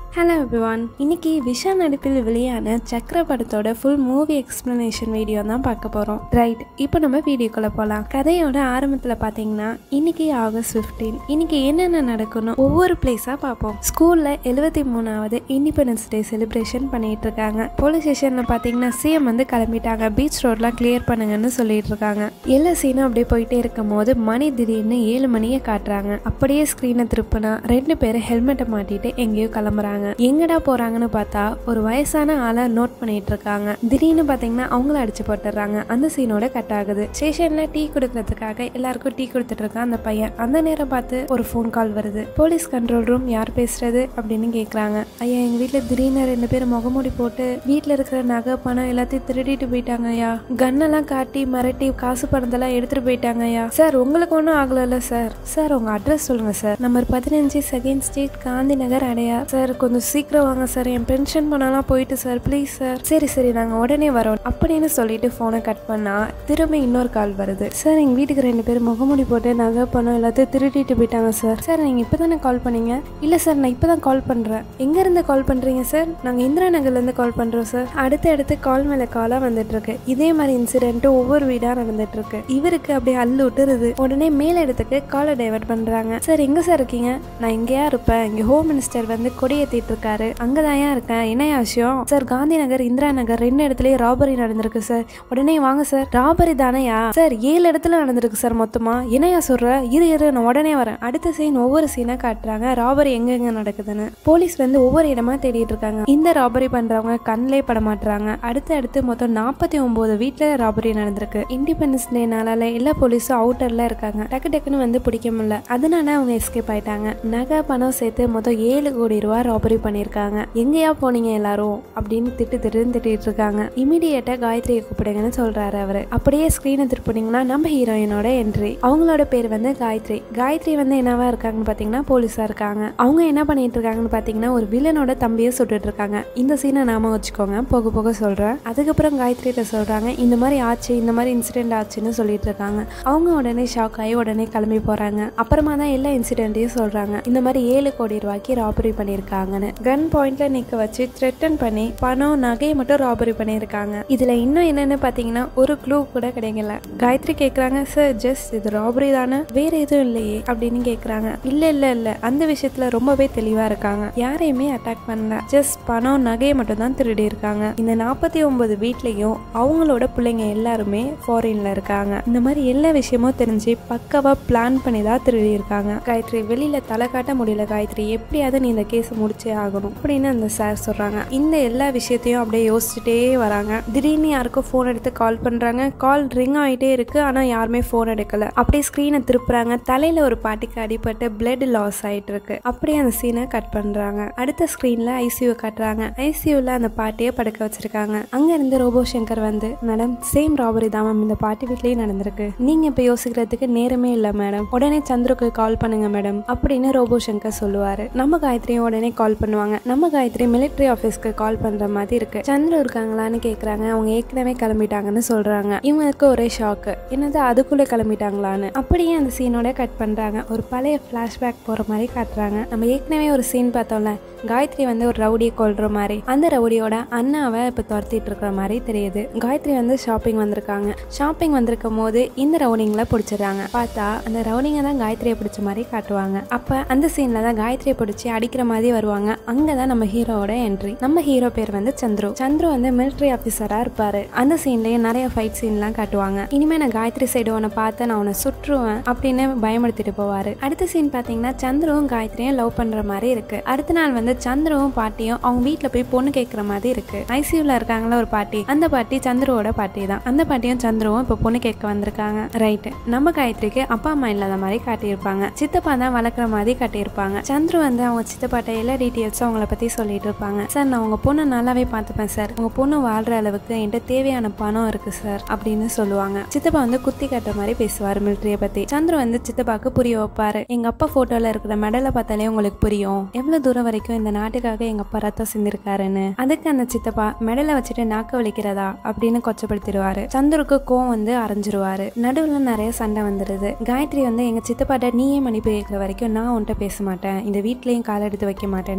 hello everyone இன்னைக்கு விஷா நடிப்பில் வெளியான சக்கர படத்தோட ஃபுல் மூவி எக்ஸ்பிளனேஷன் வீடியோ தான் பார்க்க போகிறோம் ரைட் இப்போ நம்ம வீடியோக்குள்ளே போகலாம் கதையோட ஆரம்பத்தில் பார்த்தீங்கன்னா இன்னைக்கு ஆகஸ்ட் 15 இன்னைக்கு என்னென்ன நடக்கணும் ஒவ்வொரு பிளேஸாக பார்ப்போம் ஸ்கூலில் எழுபத்தி மூணாவது இண்டிபெண்டன்ஸ் டே செலிப்ரேஷன் பண்ணிட்டு இருக்காங்க போலீஸ் ஸ்டேஷனில் பார்த்தீங்கன்னா சிஎம் வந்து கிளம்பிட்டாங்க பீச் ரோட்லாம் கிளியர் பண்ணுங்கன்னு சொல்லிட்டு இருக்காங்க எல்லா சீனும் அப்படியே போயிட்டே இருக்கும் போது மணி திடீர்னு ஏழு மணியை காட்டுறாங்க அப்படியே ஸ்க்ரீனை திருப்பினா ரெண்டு பேரும் ஹெல்மெட்டை மாட்டிட்டு எங்கேயோ கிளம்புறாங்க எங்கடா போறாங்கன்னு பார்த்தா ஒரு வயசான ஆளை நோட் பண்ணிட்டு இருக்காங்க திடீர்னு பார்த்தீங்கன்னா அவங்கள அடிச்சு போட்டுடுறாங்க அந்த சீனோட கட் ஆகுது ஸ்டேஷன்ல டீ கொடுக்கறதுக்காக எல்லாருக்கும் டீ கொடுத்துட்டு இருக்கான் அந்த பையன் அந்த நேரம் பார்த்து ஒரு ஃபோன் கால் வருது போலீஸ் கண்ட்ரோல் ரூம் யார் பேசுறது அப்படின்னு கேட்குறாங்க ஐயா எங்க வீட்டில் திடீர்னு ரெண்டு பேர் முகமூடி போட்டு வீட்டில் இருக்கிற நகை பணம் எல்லாத்தையும் திருடிட்டு போயிட்டாங்க ஐயா கன்னெல்லாம் காட்டி மிரட்டி காசு பணத்தெல்லாம் எடுத்துட்டு போயிட்டாங்க ஐயா சார் உங்களுக்கு ஒன்றும் ஆகலைல்ல சார் சார் உங்க அட்ரஸ் சொல்லுங்க சார் நம்பர் பதினஞ்சு செகண்ட் ஸ்ட்ரீட் காந்தி நகர் அடையா சார் கொஞ்சம் சீக்கிரம் வாங்க சார் என் பென்ஷன் பணம்லாம் போயிட்டு சார் ப்ளீஸ் சார் சரி சரி நாங்கள் உடனே வரோம் அப்படின்னு சொல்லிட்டு ஃபோனை கட் பண்ணா திரும்ப இன்னொரு கால் வருது சார் எங்கள் வீட்டுக்கு ரெண்டு பேர் முகமூடி போட்டு நகை பணம் எல்லாத்தையும் திருடிட்டு போயிட்டாங்க சார் சார் நீங்கள் இப்போ தானே கால் பண்ணீங்க இல்லை சார் நான் இப்போ தான் கால் பண்ணுறேன் எங்கேருந்து கால் பண்ணுறீங்க சார் நாங்கள் இந்திரா நகர்லேருந்து கால் பண்ணுறோம் சார் அடுத்து அடுத்து கால் மேலே காலாக வந்துட்டு இருக்கு இதே மாதிரி இன்சிடென்ட் ஒவ்வொரு வீடாக நடந்துட்டு இருக்கு இவருக்கு அப்படியே அல்லு விட்டுருது உடனே மேல் இடத்துக்கு காலை டைவர்ட் பண்ணுறாங்க சார் எங்கே சார் இருக்கீங்க நான் இங்கேயா இருப்பேன் இங்கே ஹோம் மினிஸ்டர் வந்து கொடியேற்றிட்டு இருக்காரு அங்கே தான் இருக்கேன் என்னையா விஷயம் சார் காந்தி நகர் இந்திரா நகர் ரெண்டு இடத்துலயும் ராபரி நடந்திருக்கு சார் உடனே வாங்க சார் ராபரி தானையா சார் ஏழு இடத்துல நடந்திருக்கு சார் மொத்தமா என்னையா சொல்ற இரு இரு நான் உடனே வரேன் அடுத்த சீன் ஒவ்வொரு சீனா காட்டுறாங்க ராபரி எங்க எங்க நடக்குதுன்னு போலீஸ் வந்து ஒவ்வொரு இடமா தேடிட்டு இருக்காங்க இந்த ராபரி பண்றவங்க கண்ணிலே பட மாட்டுறாங்க அடுத்து அடுத்து மொத்தம் நாற்பத்தி ஒன்பது வீட்டுல ராபரி நடந்திருக்கு இண்டிபெண்டன்ஸ் டே நாளால எல்லா போலீஸும் அவுட்டர்ல இருக்காங்க டக்கு டக்குன்னு வந்து பிடிக்க முடியல அதனால அவங்க எஸ்கேப் ஆயிட்டாங்க நகை பணம் சேர்த்து மொத்தம் ஏழு கோடி ரூபாய் ராபரி பண்ணியிருக்காங்க எங்கேயா போனீங்க எல்லாரும் அப்படின்னு திட்டு திட்டுன்னு திட்டிட்டு இருக்காங்க இமீடியட்டா காயத்ரியை கூப்பிடுங்கன்னு சொல்றாரு அவரு அப்படியே ஸ்கிரீனை திருப்பினீங்கன்னா நம்ம ஹீரோயினோட என்ட்ரி அவங்களோட பேர் வந்து காயத்ரி காயத்ரி வந்து என்னவா இருக்காங்கன்னு பாத்தீங்கன்னா போலீஸா இருக்காங்க அவங்க என்ன பண்ணிட்டு இருக்காங்கன்னு பாத்தீங்கன்னா ஒரு வில்லனோட தம்பியை சுட்டுட்டு இருக்காங்க இந்த சீனை நாம வச்சுக்கோங்க போக போக சொல்றேன் அதுக்கப்புறம் காயத்ரிகிட்ட சொல்றாங்க இந்த மாதிரி ஆச்சு இந்த மாதிரி இன்சிடென்ட் ஆச்சுன்னு சொல்லிட்டு இருக்காங்க அவங்க உடனே ஷாக் ஆகி உடனே கிளம்பி போறாங்க அப்புறமா தான் எல்லா இன்சிடென்ட்டையும் சொல்றாங்க இந்த மாதிரி ஏழு கோடி ரூபாய்க்கு ராபரி பண்ணியிருக்காங்கன்னு கன் பாயிண்ட்ல நிக்க வச்சு த்ரெட்டன் பண்ணி பணம் நகையை மட்டும் ராபரி பண்ணியிருக்காங்க இதுல இன்னும் என்னன்னு பாத்தீங்கன்னா ஒரு க்ளூ கூட கிடைக்கல காயத்ரி கேக்குறாங்க சார் ஜஸ்ட் இது ராபரி தானே வேற எதுவும் இல்லையே அப்படின்னு கேக்குறாங்க இல்ல இல்ல இல்ல அந்த விஷயத்துல ரொம்பவே தெளிவா இருக்காங்க யாரையுமே அட்டாக் பண்ணல ஜஸ்ட் பணம் நகையை மட்டும் தான் திருடி இருக்காங்க இந்த நாற்பத்தி ஒன்பது வீட்லயும் அவங்களோட பிள்ளைங்க எல்லாருமே ஃபாரின்ல இருக்காங்க இந்த மாதிரி எல்லா விஷயமும் தெரிஞ்சு பக்காவா பிளான் பண்ணி தான் திருடி இருக்காங்க காயத்ரி வெளியில தலை காட்ட முடியல காயத்ரி எப்படியாவது நீ இந்த கேஸ் முடிச்சே ஆகணும் அப்படின்னு அந்த சார் சொல்றாங்க இந்த எல்லா விஷயத்தையும் அப்படியே யோசிச்சுட்டே வராங்க திடீர்னு யாருக்கும் ஃபோன் எடுத்து கால் பண்றாங்க கால் ரிங் ஆயிட்டே இருக்கு ஆனா யாருமே ஃபோன் எடுக்கல அப்படியே ஸ்க்ரீனை திருப்புறாங்க தலையில ஒரு பாட்டிக்கு அடிபட்டு பிளட் லாஸ் ஆயிட்டு இருக்கு அப்படியே அந்த சீனை கட் பண்றாங்க அடுத்த ஸ்க்ரீன்ல ஐசியூ காட்டுறாங்க ஐசியூல அந்த பாட்டியை படுக்க வச்சிருக்காங்க அங்க இருந்து ரோபோ சங்கர் வந்து மேடம் சேம் ராபரி தான் மேம் இந்த பாட்டி வீட்லயே நடந்திருக்கு நீங்க இப்ப யோசிக்கிறதுக்கு நேரமே இல்ல மேடம் உடனே சந்துருக்கு கால் பண்ணுங்க மேடம் அப்படின்னு ரோபோ சங்கர் சொல்லுவாரு நம்ம காயத்ரியும் உடனே கால் பண்ணுவாங்க நம்ம காயத்ரி மிலிட்டரி ஆஃபீஸ்க்கு கால் பண்ற மாதிரி இருக்கு சந்திர இருக்காங்களான்னு கேக்குறாங்க அவங்க ஏற்கனவே கிளம்பிட்டாங்கன்னு சொல்றாங்க இவங்களுக்கு ஒரே ஷாக்கு என்னது அதுக்குள்ள கிளம்பிட்டாங்களான்னு அப்படியே அந்த சீனோட கட் பண்றாங்க ஒரு பழைய பிளாஷ்பேக் போற மாதிரி காட்டுறாங்க நம்ம ஏற்கனவே ஒரு சீன் பார்த்தோம்ல காயத்ரி வந்து ஒரு ரவுடியை கொல்ற மாதிரி அந்த ரவுடியோட அண்ணாவை இப்ப துரத்திட்டு இருக்கிற மாதிரி தெரியுது காயத்ரி வந்து ஷாப்பிங் வந்திருக்காங்க ஷாப்பிங் வந்திருக்கும் போது இந்த ரவுடிங்களை பிடிச்சிடுறாங்க பார்த்தா அந்த ரவுடிங்க தான் காயத்ரியை பிடிச்ச மாதிரி காட்டுவாங்க அப்ப அந்த சீன்ல தான் காயத்ரியை பிடிச்சி அடிக்கிற மாதிரி வருவாங்க அங்கதான் நம்ம ஹீரோவோட என்ட்ரி நம்ம ஹீரோ பேர் வந்து சந்துரு சந்துரு வந்து மிலிட்டரி ஆஃபீஸரா இருப்பாரு அந்த சீன்லயே நிறைய ஃபைட் சீன்லாம் காட்டுவாங்க இனிமே நான் காயத்ரி சைடு உன்னை பார்த்து நான் உன்னை சுற்றுவேன் அப்படின்னு பயமுறுத்திட்டு போவாரு அடுத்த சீன் பாத்தீங்கன்னா சந்துருவும் காயத்ரியும் லவ் பண்ற மாதிரி இருக்கு அடுத்த நாள் வந்து சந்துருவும் பாட்டியும் அவங்க வீட்ல போய் பொண்ணு கேட்கற மாதிரி இருக்கு ஐசியூல இருக்காங்களா ஒரு பாட்டி அந்த பாட்டி சந்துருவோட பாட்டி தான் அந்த பாட்டியும் சந்துருவும் இப்ப பொண்ணு கேட்க வந்திருக்காங்க ரைட் நம்ம காயத்ரிக்கு அப்பா அம்மா இல்லாத மாதிரி காட்டியிருப்பாங்க சித்தப்பா தான் வளர்க்குற மாதிரி காட்டியிருப்பாங்க சந்துரு வந்து அவங்க சித்தப்பாட்ட எல்லா டீட்டெயில்ஸும் அவங்கள பத்தி சொல்லிட்டு இருப்பாங்க சார் நான் உங்க பொண்ணை நல்லாவே பார்த்துப்பேன் சார் உங்க பொண்ணு வாழ்ற அளவுக்கு என்கிட்ட தேவையான பணம் இருக்கு சார் அப்படின்னு சொல்லுவாங்க சித்தப்பா வந்து குத்தி காட்டுற மாதிரி பேசுவார் மிலிட்டரிய பத்தி சந்துரு வந்து சித்தப்பாக்கு புரிய வைப்பாரு எங்க அப்பா போட்டோல இருக்கிற மெடலை பார்த்தாலே உங்களுக்கு புரியும் எவ்வளவு தூரம் வரைக்கும் இந்த நாட்டுக்காக எங்க அப்பா ரத்தம் சிந்திருக்காருன்னு அதுக்கு அந்த சித்தப்பா மெடலை வச்சுட்டு நாக்க வலிக்கிறதா அப்படின்னு கொச்சப்படுத்திடுவாரு சந்துருக்கு கோவம் வந்து அரைஞ்சிருவாரு நடுவுல நிறைய சண்டை வந்துடுது காயத்ரி வந்து எங்க சித்தப்பாட்ட நீயே மன்னிப்பு கேட்கிற வரைக்கும் நான் உன்கிட்ட பேச மாட்டேன் இந்த வீட்லயும் கால் எடுத்து வைக்க மாட்டேன்னு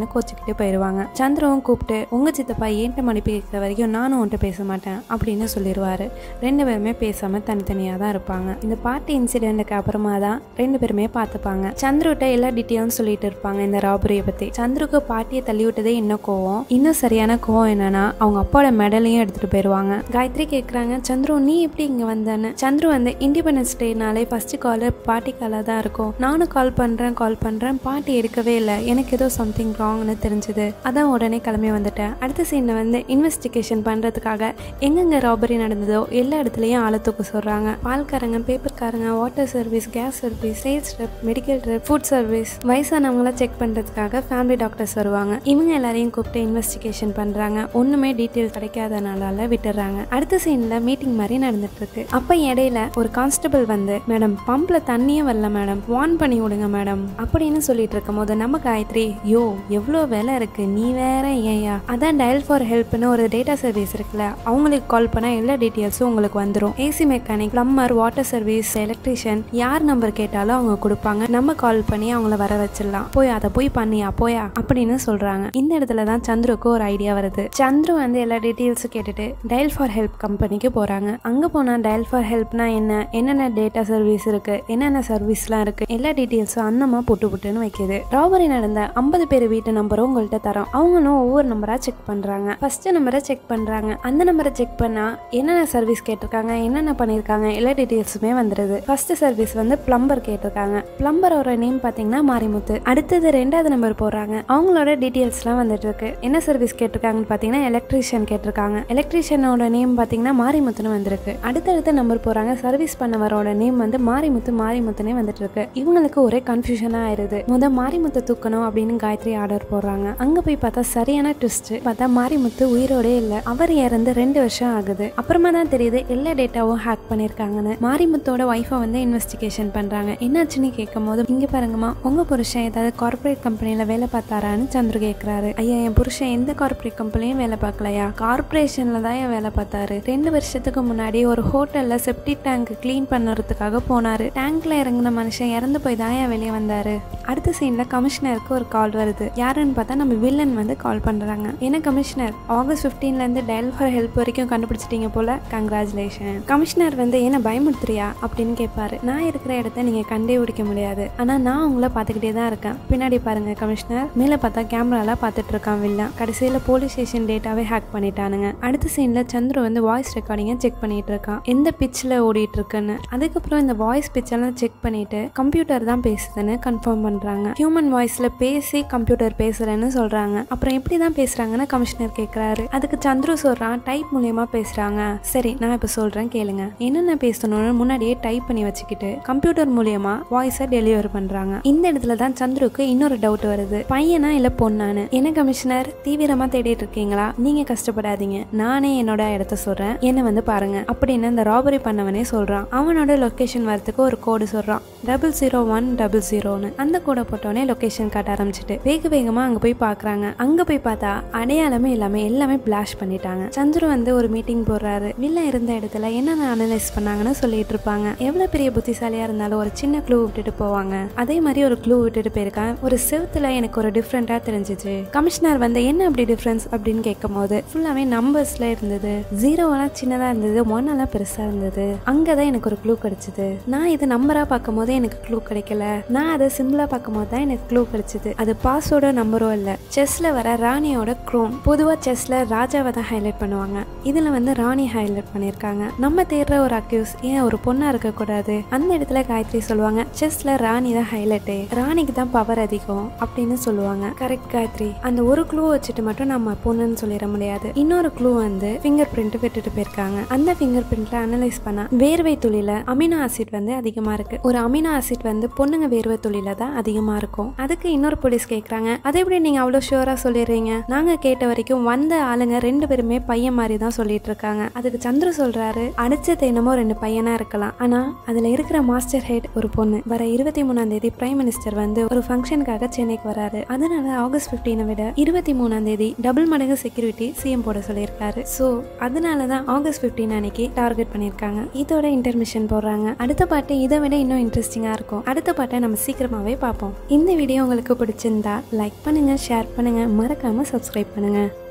அப்படின்னு கோச்சிக்கிட்டு போயிடுவாங்க சந்திரவும் கூப்பிட்டு உங்க சித்தப்பா ஏன்ட்ட மன்னிப்பு கேட்குற வரைக்கும் நானும் உன்ட்ட பேச மாட்டேன் அப்படின்னு சொல்லிடுவாரு ரெண்டு பேருமே பேசாம தனித்தனியாக தான் இருப்பாங்க இந்த பார்ட்டி இன்சிடென்ட்டுக்கு அப்புறமா தான் ரெண்டு பேருமே பார்த்துப்பாங்க சந்துருகிட்ட எல்லா டீட்டெயிலும் சொல்லிட்டு இருப்பாங்க இந்த ராபரியை பத்தி சந்துருக்கு பாட்டியை தள்ளி விட்டதே இன்னும் கோவம் இன்னும் சரியான கோவம் என்னன்னா அவங்க அப்பாவோட மெடலையும் எடுத்துட்டு போயிடுவாங்க காயத்ரி கேட்குறாங்க சந்துரு நீ எப்படி இங்க வந்தேன்னு சந்துரு வந்து இண்டிபெண்டன்ஸ் டேனாலே ஃபர்ஸ்ட் கால் பாட்டி காலாக தான் இருக்கும் நானும் கால் பண்றேன் கால் பண்றேன் பாட்டி எடுக்கவே இல்லை எனக்கு ஏதோ சம்திங் ராங்னு தெரிஞ்சது அதான் உடனே கிளம்பி வந்துட்டேன் அடுத்த சீனில் வந்து இன்வெஸ்டிகேஷன் பண்றதுக்காக எங்கெங்க ராபரி நடந்ததோ எல்லா இடத்துலையும் ஆளை தூக்க சொல்றாங்க பால்காரங்க பேப்பர்காரங்க water service gas service sales rep medical rep food service வயசானவங்கள செக் பண்றதுக்காக ஃபேமிலி டாக்டர்ஸ் வருவாங்க இவங்க எல்லாரையும் கூப்பிட்டு இன்வெஸ்டிகேஷன் பண்றாங்க ஒண்ணுமே டீட்டெயில் கிடைக்காதனால விட்டுறாங்க அடுத்த சீன்ல மீட்டிங் மாதிரி நடந்துட்டு இருக்கு அப்ப இடையில ஒரு கான்ஸ்டபிள் வந்து மேடம் பம்ப்ல தண்ணியே வரல மேடம் வார்ன் பண்ணி விடுங்க மேடம் அப்படின்னு சொல்லிட்டு இருக்கும் போது நம்ம காயத்ரி யோ எவ்வளோ வேலை இருக்கு நீ வேற ஏயா அதான் டயல் ஃபார் ஹெல்ப்னு ஒரு டேட்டா சர்வீஸ் இருக்குல்ல அவங்களுக்கு கால் பண்ணா எல்லா டீட்டெயில்ஸும் உங்களுக்கு வந்துடும் AC mechanic plumber water service electrician யார் நம்பர் கேட்டாலும் அவங்க கொடுப்பாங்க நம்ம கால் பண்ணி அவங்கள வர வச்சிடலாம் போய் அதை போய் பண்ணியா போயா அப்படின்னு சொல்றாங்க இந்த இடத்துல தான் சந்துருக்கு ஒரு ஐடியா வருது சந்துரு வந்து எல்லா டீட்டெயில்ஸும் கேட்டுட்டு டயல் ஃபார் ஹெல்ப் கம்பெனிக்கு போறாங்க அங்க போனா டயல் ஃபார் ஹெல்ப்னா என்ன என்னென்ன டேட்டா சர்வீஸ் இருக்கு என்னென்ன சர்வீஸ்லாம் இருக்கு எல்லா டீட்டெயில்ஸும் அன்னமா புட்டு புட்டுன்னு வைக்குது ராபரி நடந்த ஐம்பது பேர் வீட்டு நம்பரும் உங்கள்கிட்ட தரோம் அவங்களும் ஒவ்வொரு நம்பரா செக் பண்றாங்க ஃபர்ஸ்ட் நம்பரை செக் பண்றாங்க அந்த நம்பரை செக் பண்ணா என்னென்ன சர்வீஸ் கேட்டிருக்காங்க என்னென்ன பண்ணியிருக்காங்க எல்லா டீட்டெயில்ஸுமே வந்துடுது ஃபர்ஸ்ட் சர்வீஸ் வந்து பிளம்பர் கேட்டிருக்காங்க பிளம்பரோட நேம் பார்த்தீங்கன்னா மாரிமுத்து அடுத்தது ரெண்டாவது நம்பர் போடுறாங்க அவங்களோட டீட்டெயில்ஸ்லாம் வந்துட்டு இருக்கு என்ன சர்வீஸ் கேட்டிருக்காங்கன்னு பார்த்தீங்கன்னா எலக்ட்ரீஷியன் கேட்டிருக்காங்க எலக்ட்ரீஷியனோட நேம் பார்த்தீங்கன்னா மாரிமுத்துன்னு வந்திருக்கு அடுத்தடுத்த நம்பர் போறாங்க சர்வீஸ் பண்ணவரோட நேம் வந்து மாரிமுத்து மாரிமுத்துனே வந்துட்டு இருக்கு இவங்களுக்கு ஒரே கன்ஃபியூஷனா ஆயிருது முத மாரிமுத்து தூக்கணும் அப்படின்னு காயத்ரி ஆர்டர் போடுறாங்க அங்க போய் பார்த்தா சரியான ட்விஸ்ட் பார்த்தா மாரிமுத்து உயிரோடே இல்ல அவர் இறந்து ரெண்டு வருஷம் ஆகுது அப்புறமா தான் தெரியுது எல்லா டேட்டாவும் ஹேக் பண்ணிருக்காங்கன்னு மாரிமுத்தோட ஒய்ஃபை வந்து இன்வெஸ்டிகேஷன் பண்றாங்க என்னாச்சுன்னு கேட்கும் போது இங்க பாருங்கம்மா உங்க புருஷன் ஏதாவது கார்ப்பரேட் கம்பெனில வேலை பார்த்தாரான்னு சந்துரு கேட்கிறாரு ஐயா என் புருஷன் எந்த கார்ப்பரேட் கம்பெனியும் வேலை பார்க்கலையா கார்ப்பரேஷன்ல தான் என் வேலை பார்த்தாரு ரெண்டு வருஷத்துக்கு முன்னாடி ஒரு ஹோட்டல்ல செப்டி டேங்க் க்ளீன் பண்ணுறதுக்காக போனாரு டேங்க்ல இறங்கின மனுஷன் இறந்து போய் தான் ஏன் வெளியே வந்தாரு அடுத்த சீன்ல கமிஷனருக்கு ஒரு கால் வருது யாருன்னு பார்த்தா நம்ம வில்லன் வந்து கால் பண்றாங்க என்ன கமிஷனர் ஆகஸ்ட் 15 இருந்து டயல் ஃபார் ஹெல்ப் வரைக்கும் கண்டுபிடிச்சிட்டீங்க போல கங்க்ராச்சுலேஷன் கமிஷனர் வந்து என்ன பயமுறுத்துறியா அப்படின்னு கேட்பாரு நான் இருக்கிற இடத்த நீங்க கண்டே பிடிக்க முடியாது ஆனா நான் உங்களை பார்த்துக்கிட்டே தான் இருக்கேன் பின்னாடி பாருங்க கமிஷனர் மேலே பார்த்தா கேமரால பார்த்துட்டு இருக்கான் வில்லன் கடைசியில் போலீஸ் ஸ்டேஷன் டேட்டாவே ஹேக் பண்ணிட்டானுங்க அடுத்த சீன்ல சந்துரு வந்து வாய்ஸ் ரெக்கார்டிங்கை செக் பண்ணிட்டு இருக்கான் எந்த பிச்சில் ஓடிட்டு இருக்குன்னு அதுக்கப்புறம் இந்த வாய்ஸ் பிச்செல்லாம் செக் பண்ணிட்டு கம்ப்யூட்டர் தான் பேசுதுன்னு கன்ஃபார்ம் பண்றாங்க ஹியூமன் வாய்ஸ்ல பேசி கம்ப்யூட்டர் பேசுறேன்னு சொல்றாங்க அப்புறம் எப்படி தான் பேசுறாங்கன்னு கமிஷனர் கேட்குறாரு அதுக்கு சந்துரு சொல்றான் டைப் மூலியமா பேசுறாங்க சரி நான் இப்போ சொல்றேன் கேளுங்க என்னென்ன பேசணும்னு முன்னாடியே டைப் பண்ணி வச்சுக்கிட்டு கம்ப்யூட்டர் மூலியமா வாய்ஸை டெலிவர் பண்றாங்க இந்த இடத்துல தான் சந்துருக்கு இன்னொரு டவுட் வருது பையனா இல்ல பொண்ணான்னு என்ன கமிஷனர் தீவிரமா தேடிட்டு இருக்கீங்களா நீங்க கஷ்டப்படாதீங்க நானே என்னோட இடத்த சொல்றேன் என்ன வந்து பாருங்க அப்படின்னு இந்த ராபரி பண்ணவனே சொல்றான் அவனோட லொகேஷன் வரதுக்கு ஒரு கோடு சொல்றான் டபுள் ஜீரோ ஒன் டபுள் ஜீரோன்னு அந்த கோடை போட்டோடனே லொகேஷன் காட்ட ஆரம்பிச்சிட்டு வேக வேகமா அங்க போய் பாக்குறாங்க அங்க போய் பார்த்தா அடையாளமே இல்லாம எல்லாமே பிளாஷ் பண்ணிட்டாங்க சந்துரு வந்து ஒரு மீட்டிங் போடுறாரு வில்ல இருந்த இடத்துல என்னென்ன அனலைஸ் பண்ணாங்கன்னு சொல்லிட்டு இருப்பாங்க எவ்வளவு பெரிய புத்திசாலியா இருந்தாலும் ஒரு சின்ன க்ளூ விட்டுட்டு போவாங்க அதே மாதிரி ஒரு க்ளூ விட்டுட்டு போயிருக்கான் ஒரு செவுத்துல எனக்கு ஒரு டிஃப்ரெண்டா தெரிஞ்சிச்சு கமிஷனர் வந்து என்ன அப்படி டிஃப்ரென்ஸ் அப்படின்னு கேட்கும் போது ஃபுல்லாவே நம்பர்ஸ்ல இருந்தது ஜீரோவெல்லாம் சின்னதா இருந்தது ஒன் எல்லாம் பெருசா இருந்தது அங்கதான் எனக்கு ஒரு க்ளூ கிடைச்சது நான் இது நம்பரா பார்க்கும் போது எனக்கு க்ளூ கிடைக்கல நான் அதை சிம்பிளா பார்க்கும் போது தான் எனக்கு க்ளூ கிடைச்சது அது பாஸோட நம்பரோ இல்ல செஸ்ல வர ராணியோட க்ரோன் பொதுவா செஸ்ல ராஜாவை தான் ஹைலைட் பண்ணுவாங்க இதுல வந்து ராணி ஹைலைட் பண்ணியிருக்காங்க நம்ம தேடுற ஒரு அக்யூஸ் ஏன் ஒரு பொண்ணா இருக்க கூடாது அந்த இடத்துல காயத்ரி சொல்லுவாங்க செஸ்ல ராணி தான் ஹைலைட்டு ராணிக்கு தான் பவர் அதிகம் அப்படின்னு சொல்லுவாங்க கரெக்ட் காயத்ரி அந்த ஒரு க்ளூ வச்சுட்டு மட்டும் நம்ம பொண்ணுன்னு சொல்லிட முடியாது இன்னொரு க்ளூ வந்து ஃபிங்கர் பிரிண்ட் விட்டுட்டு போயிருக்காங்க அந்த ஃபிங்கர் பிரிண்ட்ல அனலைஸ் பண்ணா வேர்வை துளியில அமினோ ஆசிட் வந்து அதிகமா இருக்கு ஒரு அமினோ ஆசிட் வந்து பொண்ணுங்க வேர்வை துளியில தான் அதிகமா இருக்கும் அதுக்கு இன்னொரு போலீஸ் கேக்குறாங்க அதை எப்படி நீங்க அவ்வளவு ஷூரா சொல்லிடுறீங்க நாங்க கேட்ட வரைக்கும் வந்த ஆளுங்க ரெண்டு பேருமே பையன் மாதிரி தான் சொல்லிட்டு இருக்காங்க அதுக்கு சந்திர சொல்றாரு அடிச்சது என்னமோ ரெண்டு பையனா இருக்கலாம் ஆனா அதுல இருக்கிற மாஸ்டர் ஹெட் ஒரு பொண்ணு வர இருபத்தி மூணாம் தேதி பிரைம் மினிஸ்டர் வந்து ஒரு ஃபங்க்ஷனுக்காக சென்னைக்கு வராரு அதனால ஆகஸ்ட் 15 விட இருபத்தி மூணாம் தேதி டபுள் மடங்கு செக்யூரிட்டி சிஎம் போட சொல்லியிருக்காரு ஸோ அதனால தான் ஆகஸ்ட் 15 அன்னைக்கு டார்கெட் பண்ணியிருக்காங்க இதோட இன்டர்மிஷன் போடுறாங்க அடுத்த பாட்டு இதை விட இன்னும் இன்ட்ரெஸ்டிங் இன்ட்ரெஸ்டிங்காக இருக்கும் அடுத்த பாட்டை நம்ம சீக்கிரமாகவே பார்ப்போம் இந்த வீடியோ உங்களுக்கு பிடிச்சிருந்தா லைக் பண்ணுங்கள் ஷேர் பண்ணுங்கள் மறக்காமல் சப்ஸ்கிரைப் பண்ணுங்கள்